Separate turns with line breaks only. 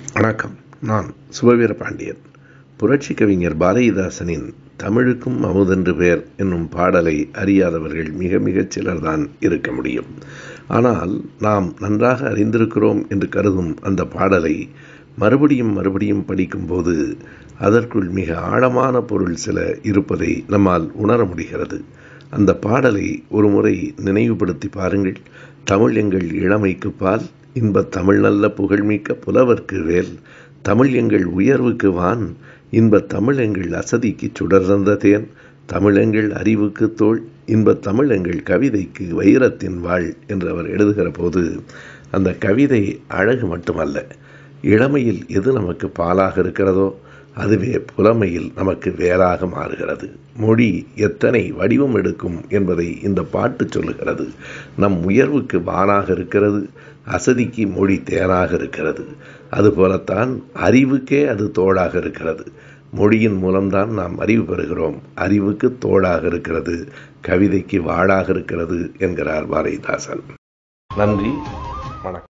வணக்கம் நான் சுபவீர பாண்டியன் புரட்சி கவிஞர் பாரதிதாசனின் தமிழுக்கும் அமுதென்று பெயர் என்னும் பாடலை அறியாதவர்கள் மிக மிகச் சிலர்தான் இருக்க முடியும் ஆனால் நாம் நன்றாக அறிந்திருக்கிறோம் என்று கருதும் அந்த பாடலை மறுபடியும் மறுபடியும் படிக்கும்போது அதற்குள் மிக ஆழமான பொருள் சில இருப்பதை நம்மால் உணர முடிகிறது அந்த பாடலை ஒரு முறை நினைவுபடுத்தி பாருங்கள் தமிழ் எங்கள் இளமைக்கு பால் இன்பத் தமிழ் நல்ல புகழ்மிக்க புலவர்க்கு வேல் தமிழ் எங்கள் உயர்வுக்கு வான் இன்பத் தமிழ் எங்கள் அசதிக்கு சுடர் தந்த தேன் தமிழெங்கள் அறிவுக்கு தோள் இன்பத் தமிழ் எங்கள் கவிதைக்கு வைரத்தின் வாழ் என்று அவர் எழுதுகிற போது அந்த கவிதை அழகு மட்டுமல்ல இளமையில் எது நமக்கு பாலாக இருக்கிறதோ அதுவே புலமையில் நமக்கு வேறாக மாறுகிறது மொழி எத்தனை வடிவம் எடுக்கும் என்பதை இந்த பாட்டு சொல்லுகிறது நம் உயர்வுக்கு வானாக இருக்கிறது அசதிக்கு மொழி தேனாக இருக்கிறது அதுபோலத்தான் அறிவுக்கே அது தோளாக இருக்கிறது மொழியின் மூலம்தான் நாம் அறிவு பெறுகிறோம் அறிவுக்கு தோளாக இருக்கிறது கவிதைக்கு வாழாக இருக்கிறது என்கிறார் பாரதிதாசன் நன்றி வணக்கம்